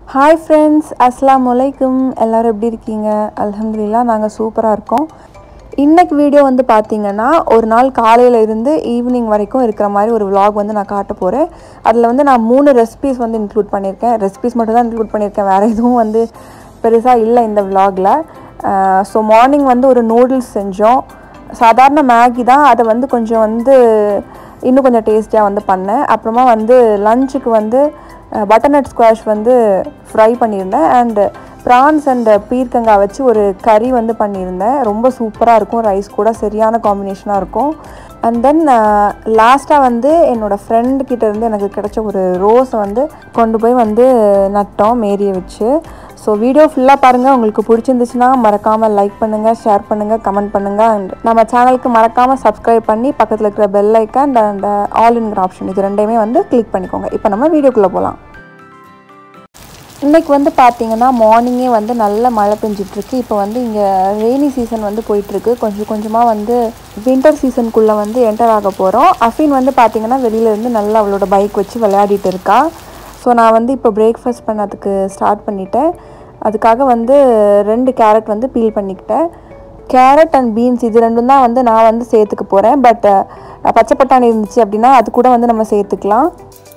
hi friends அஸ்ஸலாமு அலைக்கும் எல்லோரும் எப்படி இருக்கீங்க அல்ஹம்துலில்லாஹ் நாங்கள் சூப்பராக இருக்கோம் இன்னைக்கு வீடியோ வந்து பார்த்தீங்கன்னா ஒரு நாள் காலையில் இருந்து ஈவினிங் வரைக்கும் இருக்கிற மாதிரி ஒரு vlog வந்து நான் காட்ட போகிறேன் அதில் வந்து நான் மூணு ரெசிபீஸ் வந்து இன்க்ளூட் பண்ணியிருக்கேன் ரெசிபீஸ் மட்டும் தான் இன்க்ளூட் பண்ணியிருக்கேன் வேறு எதுவும் வந்து பெருசாக இல்லை இந்த vlogல ஸோ மார்னிங் வந்து ஒரு நூடுல்ஸ் செஞ்சோம் சாதாரண மேகி தான் அதை வந்து கொஞ்சம் வந்து இன்னும் கொஞ்சம் டேஸ்டியாக வந்து பண்ணேன் அப்புறமா வந்து லஞ்சுக்கு வந்து பட்டர்நட் ஸ்குவாஷ் வந்து ஃப்ரை பண்ணியிருந்தேன் அண்டு ப்ரான்ஸ் அண்ட் பீர்க்கங்காய் வச்சு ஒரு கறி வந்து பண்ணியிருந்தேன் ரொம்ப சூப்பராக இருக்கும் ரைஸ் கூட சரியான காம்பினேஷனாக இருக்கும் அண்ட் தென் லாஸ்ட்டாக வந்து என்னோடய ஃப்ரெண்டு கிட்ட இருந்து எனக்கு கிடைச்ச ஒரு ரோஸை வந்து கொண்டு போய் வந்து நட்டோம் மேரியை வச்சு ஸோ வீடியோ ஃபுல்லாக பாருங்கள் உங்களுக்கு பிடிச்சிருந்துச்சுன்னா மறக்காமல் லைக் பண்ணுங்கள் ஷேர் பண்ணுங்கள் கமெண்ட் பண்ணுங்கள் அண்ட் நம்ம சேனலுக்கு மறக்காமல் சப்ஸ்கிரைப் பண்ணி பக்கத்தில் இருக்கிற பெல் ஐக்கன் அண்ட் ஆல்ங்கிற ஆப்ஷன் இது ரெண்டையுமே வந்து கிளிக் பண்ணிக்கோங்க இப்போ நம்ம வீடியோக்குள்ளே போகலாம் இன்றைக்கி வந்து பார்த்தீங்கன்னா மார்னிங்கே வந்து நல்ல மழை பெஞ்சிட்ருக்கு இப்போ வந்து இங்கே ரெய்னி சீசன் வந்து போயிட்டுருக்கு கொஞ்சம் கொஞ்சமாக வந்து வின்டர் சீசனுக்குள்ளே வந்து என்டர் ஆக போகிறோம் அஃபின் வந்து பார்த்தீங்கன்னா வெளியிலேருந்து நல்லா அவளோட பைக் வச்சு விளையாடிட்டு இருக்கா ஸோ நான் வந்து இப்போ பிரேக்ஃபாஸ்ட் பண்ணதுக்கு ஸ்டார்ட் பண்ணிட்டேன் அதுக்காக வந்து ரெண்டு கேரட் வந்து பீல் பண்ணிக்கிட்டேன் கேரட் அண்ட் பீன்ஸ் இது ரெண்டும் தான் வந்து நான் வந்து சேர்த்துக்க போகிறேன் பட் பச்சை பட்டாணி இருந்துச்சு அப்படின்னா அது கூட வந்து நம்ம சேர்த்துக்கலாம்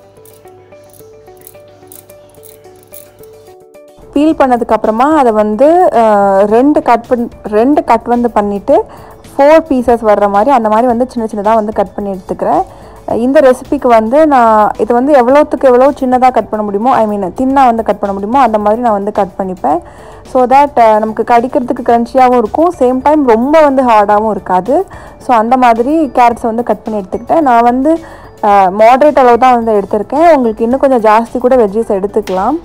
பீல் பண்ணதுக்கப்புறமா அதை வந்து அஹ், ரெண்டு கட் பண் ரெண்டு கட் வந்து பண்ணிவிட்டு ஃபோர் பீசஸ் வர்ற மாதிரி அந்த மாதிரி வந்து சின்ன சின்னதாக வந்து கட் பண்ணி எடுத்துக்கிறேன் அஹ், இந்த ரெசிபிக்கு வந்து நான் இது வந்து எவ்வளோத்துக்கு எவ்வளோ சின்னதாக கட் பண்ண முடியுமோ ஐ மீன் தின்னாக வந்து கட் பண்ண முடியுமோ அந்த மாதிரி நான் வந்து கட் பண்ணிப்பேன் ஸோ தட் நமக்கு கடிக்கிறதுக்கு க்ரன்ச்சியாகவும் இருக்கும் சேம் டைம் ரொம்ப வந்து ஹார்டாகவும் இருக்காது ஸோ அந்த மாதிரி கேரட்ஸை வந்து கட் பண்ணி எடுத்துக்கிட்டேன் நான் வந்து மாட்ரேட் அளவு தான் வந்து எடுத்திருக்கேன் உங்களுக்கு இன்னும் கொஞ்சம் ஜாஸ்தி கூட வெஜ்ஜஸ் எடுத்துக்கலாம்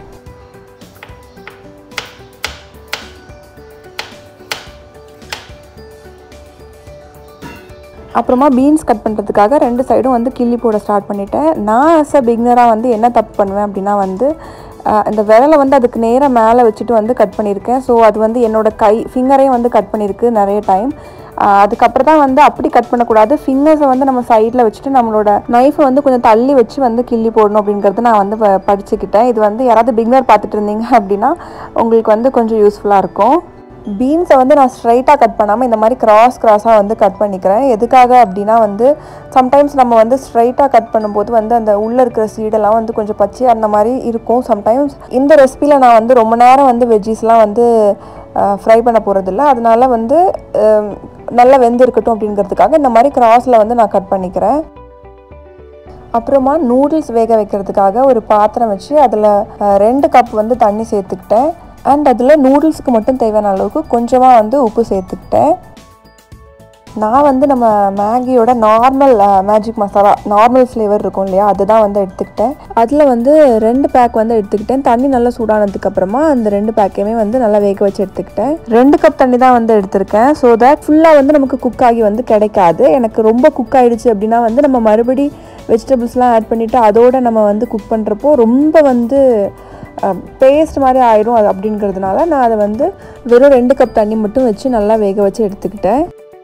அப்புறமா பீன்ஸ் கட் பண்ணுறதுக்காக ரெண்டு சைடும் வந்து கிள்ளி போட ஸ்டார்ட் பண்ணிட்டேன் நான் ஆஸ் அ பிகினராக வந்து என்ன தப்பு பண்ணுவேன் அப்படின்னா வந்து அஹ், இந்த விரலை வந்து அதுக்கு நேராக மேலே வச்சுட்டு வந்து கட் பண்ணியிருக்கேன் ஸோ அது வந்து என்னோட கை ஃபிங்கரையும் வந்து கட் பண்ணியிருக்கு நிறைய டைம் அதுக்கப்புறம் தான் வந்து அப்படி கட் பண்ணக்கூடாது ஃபிங்கர்ஸை வந்து நம்ம சைடில் வச்சுட்டு நம்மளோட நைஃபை வந்து கொஞ்சம் தள்ளி வச்சு வந்து கிள்ளி போடணும் அப்படிங்கிறது நான் வந்து ப- படிச்சுக்கிட்டேன் இது வந்து யாராவது பிகினர் பார்த்துட்டு இருந்தீங்க அப்படின்னா உங்களுக்கு வந்து கொஞ்சம் யூஸ்ஃபுல்லாக இருக்கும் பீன்ஸை வந்து நான் ஸ்ட்ரைட்டாக கட் பண்ணாமல் இந்த மாதிரி கிராஸ் கிராஸாக வந்து கட் பண்ணிக்கிறேன் எதுக்காக அப்படின்னா வந்து சம்டைம்ஸ் நம்ம வந்து ஸ்ட்ரைட்டாக கட் பண்ணும்போது வந்து அந்த உள்ளே இருக்கிற சீடெல்லாம் வந்து கொஞ்சம் பச்சை அந்த மாதிரி இருக்கும் சம்டைம்ஸ் இந்த ரெசிபியில் நான் வந்து ரொம்ப நேரம் வந்து வெஜ்ஜீஸ்லாம் வந்து ஃப்ரை பண்ண போகிறதில்ல அதனால வந்து அஹ், நல்லா வெந்து இருக்கட்டும் அப்படிங்கிறதுக்காக இந்த மாதிரி கிராஸில் வந்து நான் கட் பண்ணிக்கிறேன் அப்புறமா நூடுல்ஸ் வேக வைக்கிறதுக்காக ஒரு பாத்திரம் வச்சு அதில் ரெண்டு கப் வந்து தண்ணி சேர்த்துக்கிட்டேன் அண்ட் அதில் நூடுல்ஸுக்கு மட்டும் தேவையான அளவுக்கு கொஞ்சமாக வந்து உப்பு சேர்த்துக்கிட்டேன் நான் வந்து நம்ம மேகியோட normal magic masala normal flavour இருக்கும் இல்லையா அதுதான் வந்து எடுத்துக்கிட்டேன் அதில் வந்து ரெண்டு பேக் வந்து எடுத்துக்கிட்டேன் தண்ணி நல்லா சூடானதுக்கு அப்புறமா அந்த ரெண்டு பேக்கையுமே வந்து நல்லா வேக வச்சு எடுத்துக்கிட்டேன் ரெண்டு கப் தண்ணி தான் வந்து எடுத்திருக்கேன் ஸோ தட் ஃபுல்லாக வந்து நமக்கு குக் ஆகி வந்து கிடைக்காது எனக்கு ரொம்ப குக் ஆயிடுச்சு அப்படின்னா வந்து நம்ம மறுபடி வெஜிடபிள்ஸ்லாம் ஆட் பண்ணிவிட்டு அதோட நம்ம வந்து குக் பண்ணுறப்போ ரொம்ப வந்து பேஸ்ட் மாதிரி ஆயிடும் அது அப்படிங்கிறதுனால நான் அதை வந்து வெறும் ரெண்டு கப் தண்ணி மட்டும் வச்சு நல்லா வேக வச்சு எடுத்துக்கிட்டேன்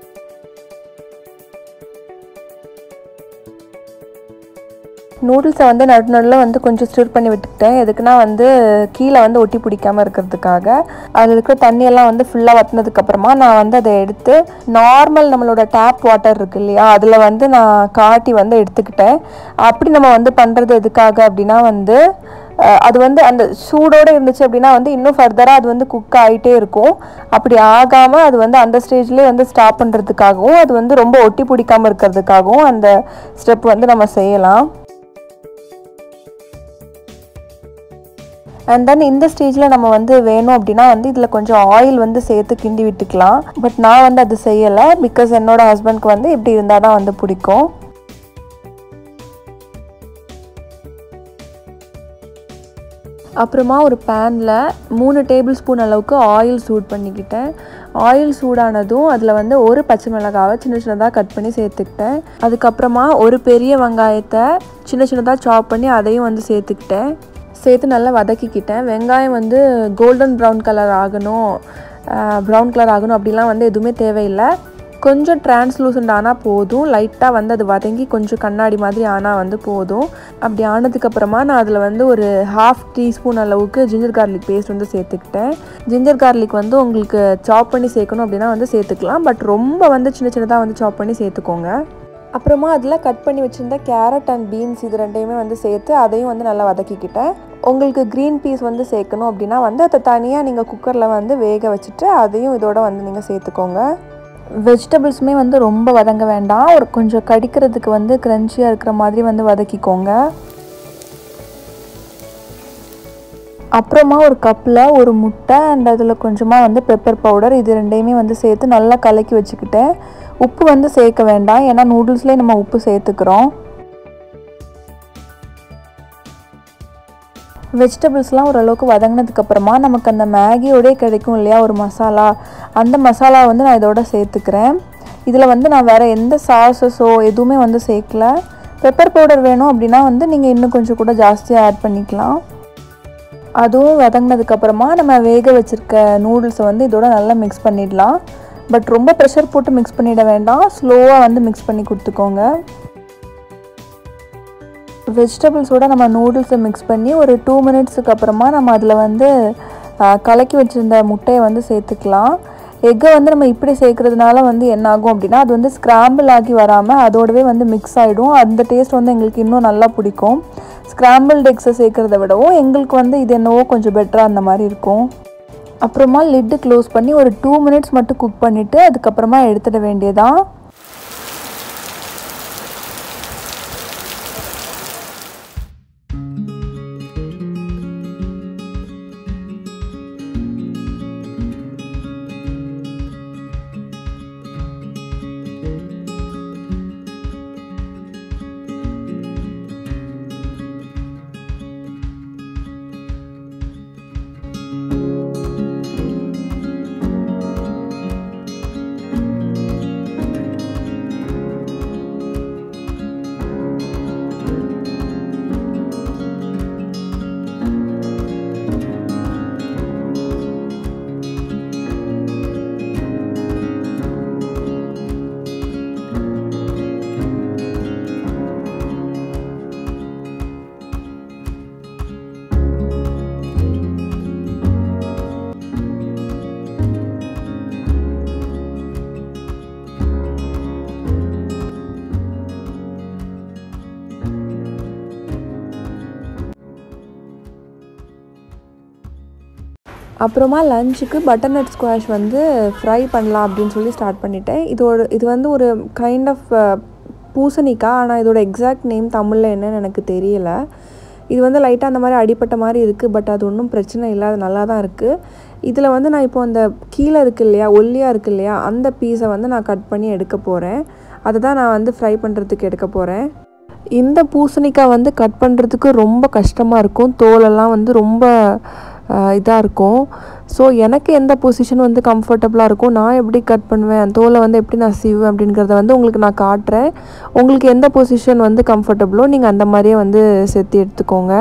நூடுல்ஸை வந்து நடு நடுவில் வந்து கொஞ்சம் ஸ்டிர் பண்ணி விட்டுக்கிட்டேன் எதுக்குன்னா வந்து கீழே வந்து ஒட்டி பிடிக்காம இருக்கிறதுக்காக அதில் இருக்கிற தண்ணியெல்லாம் வந்து ஃபுல்லாக வற்றினதுக்கப்புறமா நான் வந்து அதை எடுத்து நார்மல் நம்மளோட டேப் வாட்டர் இருக்கு இல்லையா அதில் வந்து நான் காட்டி வந்து எடுத்துக்கிட்டேன் அப்படி நம்ம வந்து பண்ணுறது எதுக்காக அப்படின்னா வந்து அஹ், அது வந்து அந்த சூடோடு இருந்துச்சு அப்படின்னா வந்து இன்னும் ஃபர்தராக அது வந்து குக் ஆகிட்டே இருக்கும் அப்படி ஆகாமல் அது வந்து அந்த ஸ்டேஜ்லேயே வந்து ஸ்டாப் பண்ணுறதுக்காகவும் அது வந்து ரொம்ப ஒட்டி பிடிக்காமல் இருக்கிறதுக்காகவும் அந்த ஸ்டெப் வந்து நம்ம செய்யலாம் அண்ட் தென் இந்த ஸ்டேஜில் நம்ம வந்து வேணும் அப்படின்னா வந்து இதில் கொஞ்சம் ஆயில் வந்து சேர்த்து கிண்டி விட்டுக்கலாம் பட் நான் வந்து அது செய்யலை பிகாஸ் என்னோட ஹஸ்பண்ட்க்கு வந்து இப்படி இருந்தால் தான் வந்து பிடிக்கும் அப்புறமா ஒரு பேனில் மூணு டேபிள் ஸ்பூன் அளவுக்கு ஆயில் சூட் பண்ணிக்கிட்டேன் ஆயில் சூடானதும் அதில் வந்து ஒரு பச்சை மிளகாவை சின்ன சின்னதாக கட் பண்ணி சேர்த்துக்கிட்டேன் அதுக்கப்புறமா ஒரு பெரிய வெங்காயத்தை சின்ன சின்னதாக சாப் பண்ணி அதையும் வந்து சேர்த்துக்கிட்டேன் சேர்த்து நல்லா வதக்கிக்கிட்டேன் வெங்காயம் வந்து கோல்டன் ப்ரௌன் கலர் ஆகணும் ப்ரௌன் கலர் ஆகணும் அப்படிலாம் வந்து எதுவுமே தேவையில்லை கொஞ்சம் டிரான்ஸ்லூசண்ட் ஆனால் போதும் லைட்டாக வந்து அது வதங்கி கொஞ்சம் கண்ணாடி மாதிரி ஆனால் வந்து போதும் அப்படி ஆனதுக்கப்புறமா நான் அதில் வந்து ஒரு ஹாஃப் டீஸ்பூன் அளவுக்கு ஜிஞ்சர் கார்லிக் பேஸ்ட் வந்து சேர்த்துக்கிட்டேன் ஜிஞ்சர் கார்லிக் வந்து உங்களுக்கு சாப் பண்ணி சேர்க்கணும் அப்படின்னா வந்து சேர்த்துக்கலாம் பட் ரொம்ப வந்து சின்ன சின்னதாக வந்து சாப் பண்ணி சேர்த்துக்கோங்க அப்புறமா அதில் கட் பண்ணி வச்சுருந்த கேரட் அண்ட் பீன்ஸ் இது ரெண்டையுமே வந்து சேர்த்து அதையும் வந்து நல்லா வதக்கிக்கிட்டேன் உங்களுக்கு க்ரீன் பீஸ் வந்து சேர்க்கணும் அப்படின்னா வந்து அதை தனியாக நீங்கள் குக்கரில் வந்து வேக வச்சுட்டு அதையும் இதோட வந்து நீங்கள் சேர்த்துக்கோங்க வெஜிடபிள்ஸுமே வந்து ரொம்ப வதங்க வேண்டாம் ஒரு கொஞ்சம் கடிக்கிறதுக்கு வந்து க்ரன்ச்சியாக இருக்கிற மாதிரி வந்து வதக்கிக்கோங்க அப்புறமா ஒரு கப்பில் ஒரு முட்டை அண்ட் அதில் கொஞ்சமாக வந்து பெப்பர் பவுடர் இது ரெண்டையுமே வந்து சேர்த்து நல்லா கலக்கி வச்சுக்கிட்டேன் உப்பு வந்து சேர்க்க வேண்டாம் ஏன்னா நூடுல்ஸ்லேயே நம்ம உப்பு சேர்த்துக்கிறோம் வெஜிடபிள்ஸ்லாம் ஓரளவுக்கு வதங்கினதுக்கப்புறமா நமக்கு அந்த மேகியோடய கிடைக்கும் இல்லையா ஒரு மசாலா அந்த மசாலா வந்து நான் இதோட சேர்த்துக்கிறேன் இதில் வந்து நான் வேறு எந்த சாஸஸோ எதுவுமே வந்து சேர்க்கல பெப்பர் பவுடர் வேணும் அப்படின்னா வந்து நீங்கள் இன்னும் கொஞ்சம் கூட ஜாஸ்தியாக ஆட் பண்ணிக்கலாம் அதுவும் வதங்கினதுக்கப்புறமா நம்ம வேக வச்சுருக்க நூடுல்ஸை வந்து இதோட நல்லா மிக்ஸ் பண்ணிடலாம் பட் ரொம்ப ப்ரெஷர் போட்டு மிக்ஸ் பண்ணிட வேண்டாம் ஸ்லோவாக வந்து மிக்ஸ் பண்ணி கொடுத்துக்கோங்க வெஜிடபிள்ஸோட நம்ம நூடுல்ஸை மிக்ஸ் பண்ணி ஒரு டூ மினிட்ஸுக்கு அப்புறமா நம்ம அதில் வந்து கலக்கி வச்சுருந்த முட்டையை வந்து சேர்த்துக்கலாம் எக்கை வந்து நம்ம இப்படி சேர்க்குறதுனால வந்து என்ன ஆகும் அப்படின்னா அது வந்து ஸ்க்ராம்பிள் ஆகி வராமல் அதோடவே வந்து மிக்ஸ் ஆகிடும் அந்த டேஸ்ட் வந்து எங்களுக்கு இன்னும் நல்லா பிடிக்கும் ஸ்க்ராம்பிள்டு எக்ஸை சேர்க்குறத விடவும் எங்களுக்கு வந்து இது என்னவோ கொஞ்சம் பெட்டராக அந்த மாதிரி இருக்கும் அப்புறமா லிட்டு க்ளோஸ் பண்ணி ஒரு டூ மினிட்ஸ் மட்டும் குக் பண்ணிவிட்டு அதுக்கப்புறமா எடுத்துட வேண்டியதான் அப்புறமா லஞ்சுக்கு பட்டர்நட் ஸ்குவாஷ் வந்து ஃப்ரை பண்ணலாம் அப்படின்னு சொல்லி ஸ்டார்ட் பண்ணிட்டேன் இதோட இது வந்து ஒரு கைண்ட் ஆஃப் பூசணிக்காய் ஆனால் இதோட எக்ஸாக்ட் நேம் தமிழில் என்னன்னு எனக்கு தெரியல இது வந்து லைட்டாக அந்த மாதிரி அடிப்பட்ட மாதிரி இருக்குது பட் அது ஒன்றும் பிரச்சனை இல்லை அது நல்லா தான் இருக்குது இதில் வந்து நான் இப்போ அந்த கீழே இருக்குது இல்லையா ஒல்லியாக இருக்குது இல்லையா அந்த பீஸை வந்து நான் கட் பண்ணி எடுக்க போகிறேன் அதை தான் நான் வந்து ஃப்ரை பண்ணுறதுக்கு எடுக்க போகிறேன் இந்த பூசணிக்காய் வந்து கட் பண்ணுறதுக்கு ரொம்ப கஷ்டமாக இருக்கும் தோலெல்லாம் வந்து ரொம்ப இதாக இருக்கும் ஸோ எனக்கு எந்த பொசிஷன் வந்து கம்ஃபர்டபுளாக இருக்கும் நான் எப்படி கட் பண்ணுவேன் தோலை வந்து எப்படி நான் சீவேன் அப்படிங்கிறத வந்து உங்களுக்கு நான் காட்டுறேன் உங்களுக்கு எந்த பொசிஷன் வந்து கம்ஃபர்டபுளோ நீங்கள் அந்த மாதிரியே வந்து சேர்த்து எடுத்துக்கோங்க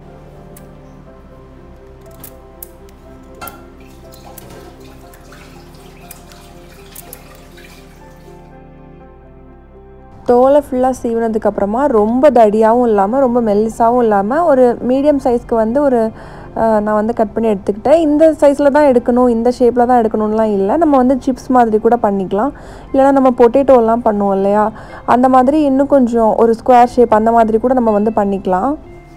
தோலை ஃபுல்லாக சீவினதுக்கப்புறமா ரொம்ப தடியாகவும் இல்லாமல் ரொம்ப மெல்லிசாகவும் இல்லாமல் ஒரு மீடியம் சைஸ்க்கு வந்து ஒரு நான் வந்து கட் பண்ணி எடுத்துக்கிட்டேன் இந்த சைஸில் தான் எடுக்கணும் இந்த ஷேப்பில் தான் எடுக்கணும்லாம் இல்லை நம்ம வந்து சிப்ஸ் மாதிரி கூட பண்ணிக்கலாம் இல்லைனா நம்ம பொட்டேட்டோலாம் பண்ணுவோம் இல்லையா அந்த மாதிரி இன்னும் கொஞ்சம் ஒரு ஸ்கொயர் ஷேப் அந்த மாதிரி கூட நம்ம வந்து பண்ணிக்கலாம்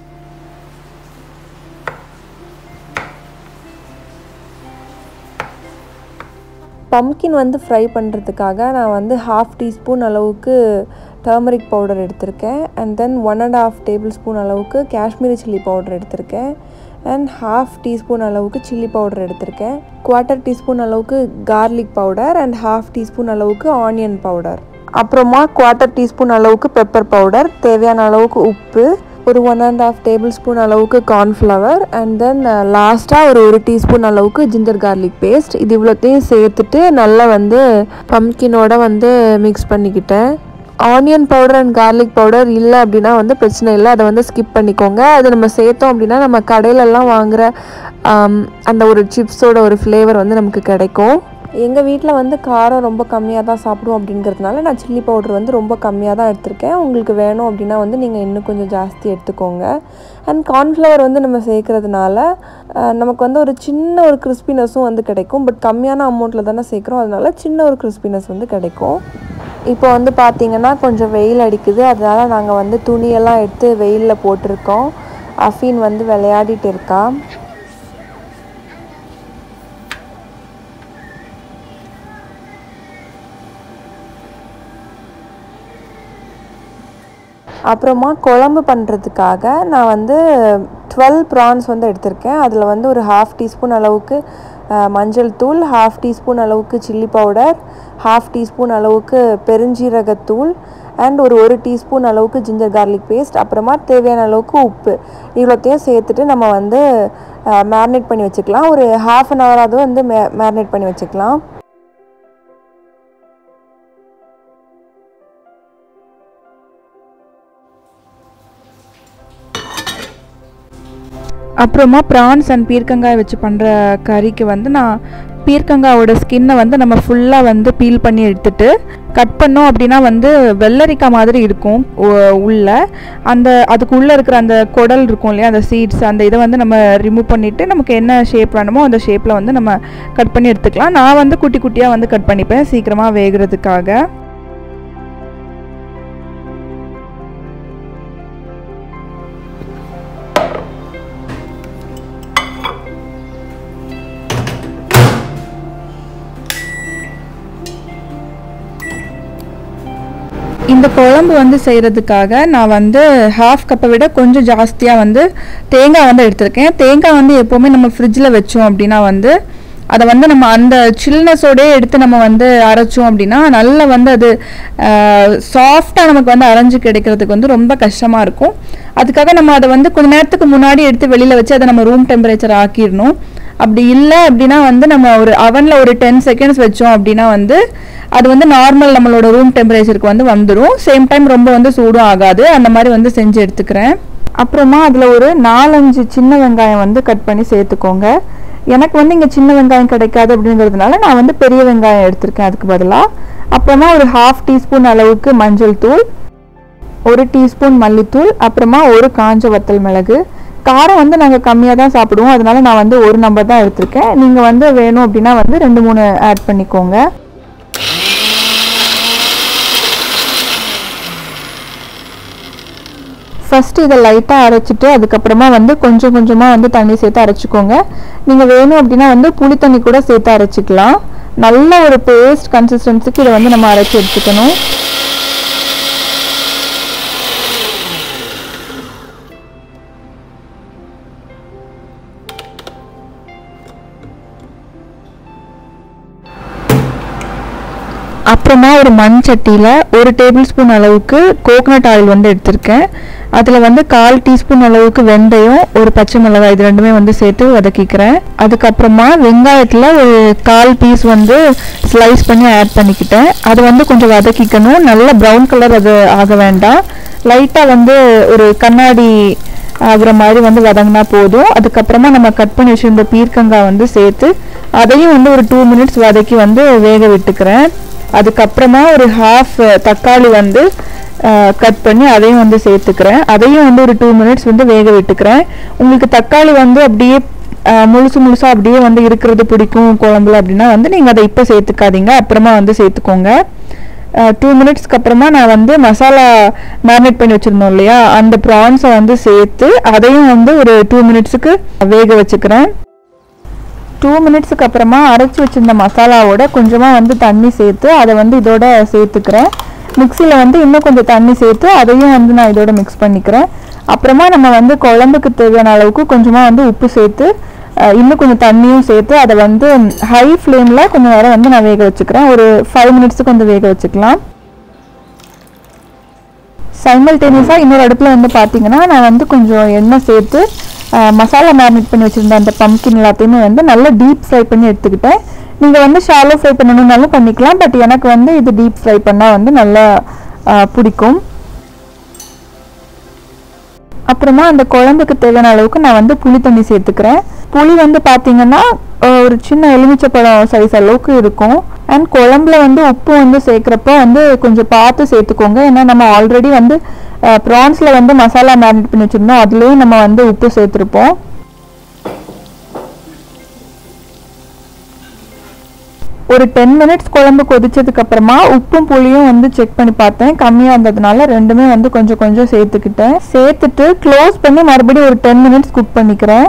பம்கின் வந்து ஃப்ரை பண்ணுறதுக்காக நான் வந்து ஹாஃப் டீஸ்பூன் அளவுக்கு டர்மரிக் பவுடர் எடுத்திருக்கேன் and then one and half tablespoon அளவுக்கு காஷ்மீரி சில்லி பவுடர் எடுத்திருக்கேன் அண்ட் ஹாஃப் டீஸ்பூன் அளவுக்கு சில்லி பவுடர் எடுத்திருக்கேன் குவார்ட்டர் டீஸ்பூன் அளவுக்கு garlic powder and half teaspoon அளவுக்கு ஆனியன் பவுடர் அப்புறமா குவார்ட்டர் டீஸ்பூன் அளவுக்கு பெப்பர் பவுடர் தேவையான அளவுக்கு உப்பு ஒரு one and half tablespoon அளவுக்கு கார்ன்ஃப்ளவர் அண்ட் தென் லாஸ்ட்டாக ஒரு ஒரு டீஸ்பூன் அளவுக்கு ஜிஞ்சர் கார்லிக் பேஸ்ட் இது இவ்வளோத்தையும் சேர்த்துட்டு நல்லா வந்து பம்கினோட வந்து மிக்ஸ் பண்ணிக்கிட்டேன் onion powder and garlic powder இல்லை அப்படின்னா வந்து பிரச்சனை இல்லை அதை வந்து ஸ்கிப் பண்ணிக்கோங்க அது நம்ம சேர்த்தோம் அப்படின்னா நம்ம கடையிலலாம் வாங்குகிற அந்த ஒரு சிப்ஸோட ஒரு ஃப்ளேவர் வந்து நமக்கு கிடைக்கும் எங்கள் வீட்டில் வந்து காரம் ரொம்ப கம்மியாக தான் சாப்பிடுவோம் அப்படிங்கிறதுனால நான் சில்லி பவுடர் வந்து ரொம்ப கம்மியாக தான் எடுத்திருக்கேன் உங்களுக்கு வேணும் அப்படின்னா வந்து நீங்கள் இன்னும் கொஞ்சம் ஜாஸ்தி எடுத்துக்கோங்க அண்ட் கார்ன்ஃப்ளவர் வந்து நம்ம சேர்க்கறதுனால அஹ், நமக்கு வந்து ஒரு சின்ன ஒரு கிறிஸ்பினஸும் வந்து கிடைக்கும் பட் கம்மியான அமௌண்ட்டில் தானே சேர்க்குறோம் அதனால சின்ன ஒரு கிறிஸ்பினஸ் வந்து கிடைக்கும் இப்போ வந்து பார்த்தீங்கன்னா கொஞ்சம் வெயில் அடிக்குது அதனால நாங்கள் வந்து துணியெல்லாம் எடுத்து வெயிலில் போட்டிருக்கோம் அஃபீன் வந்து விளையாடிட்டு இருக்கா அப்புறமா குழம்பு பண்ணுறதுக்காக நான் வந்து டுவெல் ப்ரான்ஸ் வந்து எடுத்திருக்கேன் அதில் வந்து ஒரு ஹாஃப் டீஸ்பூன் அளவுக்கு அஹ், மஞ்சள் தூள் ஹாஃப் டீஸ்பூன் அளவுக்கு சில்லி பவுடர் ஹாஃப் டீஸ்பூன் அளவுக்கு பெருஞ்சீரகத்தூள் அண்ட் ஒரு ஒரு டீஸ்பூன் அளவுக்கு ஜிஞ்சர் கார்லிக் பேஸ்ட் அப்புறமா தேவையான அளவுக்கு உப்பு இவ்வளோத்தையும் சேர்த்துட்டு நம்ம வந்து மேரினேட் பண்ணி வச்சுக்கலாம் ஒரு ஹாஃப் அன் ஹவராவது வந்து மே மேரினேட் பண்ணி வச்சுக்கலாம் அப்புறமா ப்ரான்ஸ் அண்ட் பீர்க்கங்காய் வச்சு பண்ணுற கறிக்கு வந்து நான் பீர்க்கங்காயோட ஸ்கின்னை வந்து நம்ம ஃபுல்லாக வந்து பீல் பண்ணி எடுத்துட்டு கட் பண்ணோம் அப்படின்னா வந்து வெள்ளரிக்காய் மாதிரி இருக்கும் உ- உள்ள அந்த அதுக்கு உள்ளே இருக்கிற அந்த குடல் இருக்கும் இல்லையா அந்த சீட்ஸ் அந்த இதை வந்து நம்ம ரிமூவ் பண்ணிவிட்டு நமக்கு என்ன ஷேப் வேணுமோ அந்த ஷேப்பில் வந்து நம்ம கட் பண்ணி எடுத்துக்கலாம் நான் வந்து குட்டி குட்டியாக வந்து கட் பண்ணிப்பேன் சீக்கிரமாக வேகிறதுக்காக இந்த குழம்பு வந்து செய்கிறதுக்காக நான் வந்து ஹாஃப் கப்பை விட கொஞ்சம் ஜாஸ்தியாக வந்து தேங்காய் வந்து எடுத்திருக்கேன் தேங்காய் வந்து எப்போவுமே நம்ம ஃப்ரிட்ஜில் வச்சோம் அப்படின்னா வந்து அதை வந்து நம்ம அந்த சில்னஸோடயே எடுத்து நம்ம வந்து அரைச்சோம் அப்படின்னா நல்லா வந்து அது சாஃப்டாக நமக்கு வந்து அரைஞ்சு கிடைக்கிறதுக்கு வந்து ரொம்ப கஷ்டமாக இருக்கும் அதுக்காக நம்ம அதை வந்து கொஞ்ச நேரத்துக்கு முன்னாடி எடுத்து வெளியில் வச்சு அதை நம்ம ரூம் டெம்பரேச்சர் ஆக்கிடணும் அப்படி இல்லை அப்படின்னா வந்து நம்ம ஒரு அவனில் ஒரு டென் செகண்ட்ஸ் வச்சோம் அப்படின்னா வந்து அது வந்து நார்மல் நம்மளோட ரூம் டெம்பரேச்சருக்கு வந்து வந்துடும் சேம் டைம் ரொம்ப வந்து சூடும் ஆகாது அந்த மாதிரி வந்து செஞ்சு எடுத்துக்கிறேன் அப்புறமா அதில் ஒரு நாலஞ்சு சின்ன வெங்காயம் வந்து கட் பண்ணி சேர்த்துக்கோங்க எனக்கு வந்து இங்கே சின்ன வெங்காயம் கிடைக்காது அப்படிங்கிறதுனால நான் வந்து பெரிய வெங்காயம் எடுத்திருக்கேன் அதுக்கு பதிலாக அப்புறமா ஒரு ஹாஃப் டீஸ்பூன் அளவுக்கு மஞ்சள் தூள் ஒரு டீஸ்பூன் மல்லித்தூள் அப்புறமா ஒரு காஞ்ச வத்தல் மிளகு காரம் வந்து நாங்கள் கம்மியாக தான் சாப்பிடுவோம் அதனால நான் வந்து ஒரு நம்பர் தான் எடுத்திருக்கேன் நீங்கள் வந்து வேணும் அப்படின்னா வந்து ரெண்டு மூணு ஆட் பண்ணிக்கோங்க ஃபஸ்ட்டு இதை லைட்டாக அரைச்சிட்டு அதுக்கப்புறமா வந்து கொஞ்சம் கொஞ்சமாக வந்து தண்ணி சேர்த்து அரைச்சிக்கோங்க நீங்கள் வேணும் அப்படின்னா வந்து புளி தண்ணி கூட சேர்த்து அரைச்சிக்கலாம் நல்ல ஒரு பேஸ்ட் கன்சிஸ்டன்சிக்கு இதை வந்து நம்ம அரைச்சி எடுத்துக்கணும் அப்புறமா ஒரு மண் சட்டியில் ஒரு டேபிள் ஸ்பூன் அளவுக்கு கோகனட் ஆயில் வந்து எடுத்திருக்கேன் அதில் வந்து கால் டீஸ்பூன் அளவுக்கு வெந்தயம் ஒரு பச்சை மிளகாய் இது ரெண்டுமே வந்து சேர்த்து வதக்கிக்கிறேன் அதுக்கப்புறமா வெங்காயத்தில் ஒரு கால் பீஸ் வந்து ஸ்லைஸ் பண்ணி ஆட் பண்ணிக்கிட்டேன் அது வந்து கொஞ்சம் வதக்கிக்கணும் நல்ல ப்ரௌன் கலர் அது ஆக வேண்டாம் லைட்டாக வந்து ஒரு கண்ணாடி ஆகுற மாதிரி வந்து வதங்கினா போதும் அதுக்கப்புறமா நம்ம கட் பண்ணி வச்சிருந்த பீர்க்கங்காய் வந்து சேர்த்து அதையும் வந்து ஒரு டூ மினிட்ஸ் வதக்கி வந்து வேக விட்டுக்கிறேன் அதுக்கப்புறமா ஒரு ஹாஃப் தக்காளி வந்து கட் பண்ணி அதையும் வந்து சேர்த்துக்கிறேன் அதையும் வந்து ஒரு டூ மினிட்ஸ் வந்து வேக விட்டுக்கிறேன் உங்களுக்கு தக்காளி வந்து அப்படியே அஹ், முழுசு முழுசாக அப்படியே வந்து இருக்கிறது பிடிக்கும் குழம்புல அப்படின்னா வந்து நீங்கள் அதை இப்போ சேர்த்துக்காதீங்க அப்புறமா வந்து சேர்த்துக்கோங்க டூ மினிட்ஸ்க்கு அப்புறமா நான் வந்து மசாலா மேரினேட் பண்ணி வச்சுருந்தோம் இல்லையா அந்த ப்ரான்ஸை வந்து சேர்த்து அதையும் வந்து ஒரு டூ மினிட்ஸுக்கு வேக வச்சுக்கிறேன் டூ மினிட்ஸுக்கு அப்புறமா அரைச்சி வச்சிருந்த மசாலாவோட கொஞ்சமாக வந்து தண்ணி சேர்த்து அதை வந்து இதோட சேர்த்துக்கிறேன் மிக்சியில் வந்து இன்னும் கொஞ்சம் தண்ணி சேர்த்து அதையும் வந்து நான் இதோட மிக்ஸ் பண்ணிக்கிறேன் அப்புறமா நம்ம வந்து குழம்புக்கு தேவையான அளவுக்கு கொஞ்சமாக வந்து உப்பு சேர்த்து அஹ், இன்னும் கொஞ்சம் தண்ணியும் சேர்த்து அதை வந்து ஹை ஃப்ளேமில் கொஞ்சம் நேரம் வந்து நான் வேக வச்சுக்கிறேன் ஒரு ஃபைவ் மினிட்ஸுக்கு வந்து வேக வச்சுக்கலாம் சைமல்டேனியஸாக இன்னொரு அடுப்பில் வந்து பார்த்தீங்கன்னா நான் வந்து கொஞ்சம் எண்ணெய் சேர்த்து அஹ், மசாலா மேரினேட் பண்ணி வச்சுருந்த அந்த பம்கின் எல்லாத்தையுமே வந்து நல்லா டீப் ஃப்ரை பண்ணி எடுத்துக்கிட்டேன் நீங்கள் வந்து ஷாலோ ஃப்ரை பண்ணணுன்னாலும் பண்ணிக்கலாம் பட் எனக்கு வந்து இது டீப் ஃப்ரை பண்ணால் வந்து நல்லா அஹ், பிடிக்கும் அப்புறமா அந்த குழம்புக்கு தேவையான அளவுக்கு நான் வந்து புளி தண்ணி சேர்த்துக்கிறேன் புளி வந்து பார்த்தீங்கன்னா அஹ், ஒரு சின்ன எலுமிச்சப்பழம் சைஸ் அளவுக்கு இருக்கும் அண்ட் குழம்புல வந்து உப்பு வந்து சேர்க்குறப்ப வந்து கொஞ்சம் பார்த்து சேர்த்துக்கோங்க ஏன்னா நம்ம ஆல்ரெடி வந்து ப்ரான்ஸில் வந்து மசாலா மேரினேட் பண்ணி வச்சுருந்தோம் அதுலேயும் நம்ம வந்து உப்பு சேர்த்துருப்போம் ஒரு டென் மினிட்ஸ் குழம்பு கொதிச்சதுக்கு அப்புறமா உப்பும் புளியும் வந்து செக் பண்ணி பார்த்தேன் கம்மியாக இருந்ததுனால ரெண்டுமே வந்து கொஞ்சம் கொஞ்சம் சேர்த்துக்கிட்டேன் சேர்த்துட்டு க்ளோஸ் பண்ணி மறுபடியும் ஒரு டென் மினிட்ஸ் குக் பண்ணிக்கிறேன்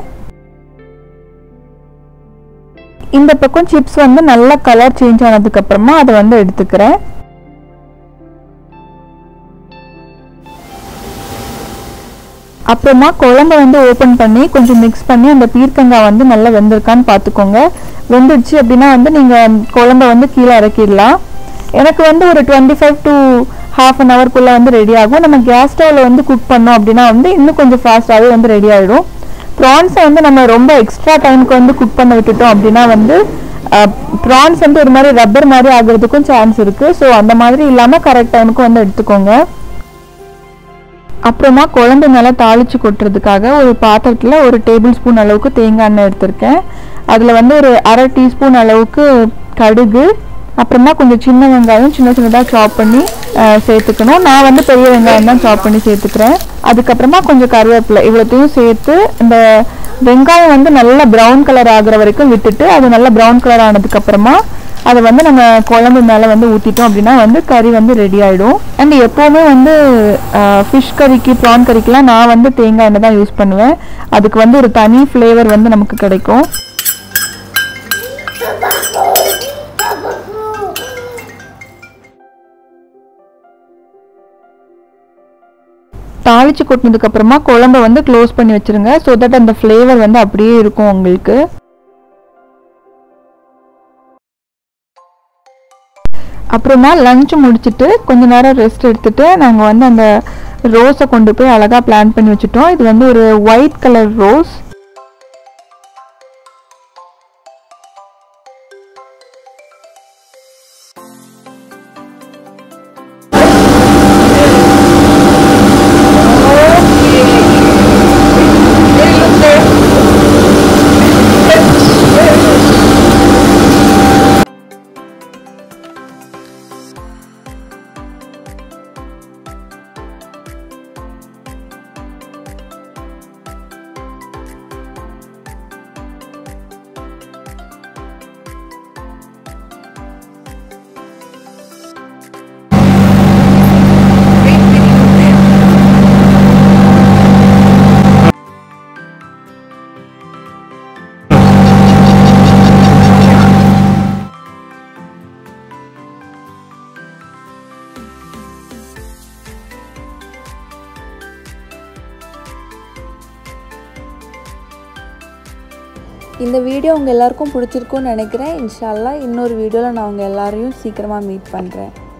இந்த பக்கம் சிப்ஸ் வந்து நல்லா கலர் சேஞ்ச் ஆனதுக்கு அப்புறமா அதை வந்து எடுத்துக்கிறேன் அப்புறமா குழம்ப வந்து ஓப்பன் பண்ணி கொஞ்சம் மிக்ஸ் பண்ணி அந்த பீர்க்கங்காய் வந்து நல்லா வெந்திருக்கான்னு பார்த்துக்கோங்க வெந்துடுச்சு அப்படின்னா வந்து நீங்கள் குழம்ப வந்து கீழே இறக்கிடலாம் எனக்கு வந்து ஒரு twenty five to half an ஹவர்க்குள்ளே வந்து ரெடி ஆகும் நம்ம கேஸ் ஸ்டவ்வில் வந்து குக் பண்ணோம் அப்படின்னா வந்து இன்னும் கொஞ்சம் ஃபாஸ்ட்டாகவே வந்து ரெடி ஆகிடும் ப்ரான்ஸை வந்து நம்ம ரொம்ப எக்ஸ்ட்ரா டைமுக்கு வந்து குக் பண்ண விட்டுட்டோம் அப்படின்னா வந்து ப்ரான்ஸ் வந்து ஒரு மாதிரி ரப்பர் மாதிரி ஆகுறதுக்கும் சான்ஸ் இருக்குது ஸோ அந்த மாதிரி இல்லாமல் கரெக்ட் டைமுக்கு வந்து எடுத்துக்கோங்க அப்புறமா குழம்பு நல்லா தாளிச்சு கொட்டுறதுக்காக ஒரு பாத்திரத்தில் ஒரு டேபிள் ஸ்பூன் அளவுக்கு தேங்காய் எண்ணெய் எடுத்திருக்கேன் அதில் வந்து ஒரு அரை டீஸ்பூன் அளவுக்கு கடுகு அப்புறமா கொஞ்சம் சின்ன வெங்காயம் சின்ன சின்னதாக சாப் பண்ணி அஹ், சேர்த்துக்கணும் நான் வந்து பெரிய வெங்காயம் தான் சாப் பண்ணி சேர்த்துக்கிறேன் அதுக்கப்புறமா கொஞ்சம் கருவேப்பிலை இவ்வளோத்தையும் சேர்த்து இந்த வெங்காயம் வந்து நல்லா ப்ரௌன் கலர் ஆகுற வரைக்கும் விட்டுட்டு அது நல்லா ப்ரௌன் கலர் ஆனதுக்கப்புறமா அதை வந்து நம்ம குழம்பு மேலே வந்து ஊற்றிட்டோம் அப்படின்னா வந்து கறி வந்து ரெடி ஆகிடும் அண்ட் எப்போவுமே வந்து ஃபிஷ் கறிக்கு ப்ரான் கறிக்கெலாம் நான் வந்து தேங்காய் எண்ணெய் தான் யூஸ் பண்ணுவேன் அதுக்கு வந்து ஒரு தனி ஃப்ளேவர் வந்து நமக்கு கிடைக்கும் தாளிச்சு கொட்டினதுக்கு அப்புறமா குழம்ப வந்து க்ளோஸ் பண்ணி வச்சிருங்க ஸோ தட் அந்த ஃப்ளேவர் வந்து அப்படியே இருக்கும் உங்களுக்கு அப்புறமா லஞ்ச் முடிச்சுட்டு கொஞ்ச நேரம் ரெஸ்ட் எடுத்துட்டு நாங்கள் வந்து அந்த ரோஸை கொண்டு போய் அழகாக பிளான் பண்ணி வச்சுட்டோம் இது வந்து ஒரு ஒயிட் கலர் ரோஸ் இந்த வீடியோ உங்கள் எல்லாருக்கும் பிடிச்சிருக்கும்னு நினைக்கிறேன் இன்ஷால்லா இன்னொரு வீடியோவில் நான் உங்கள் எல்லாரையும் சீக்கிரமாக மீட் பண்ணுறேன்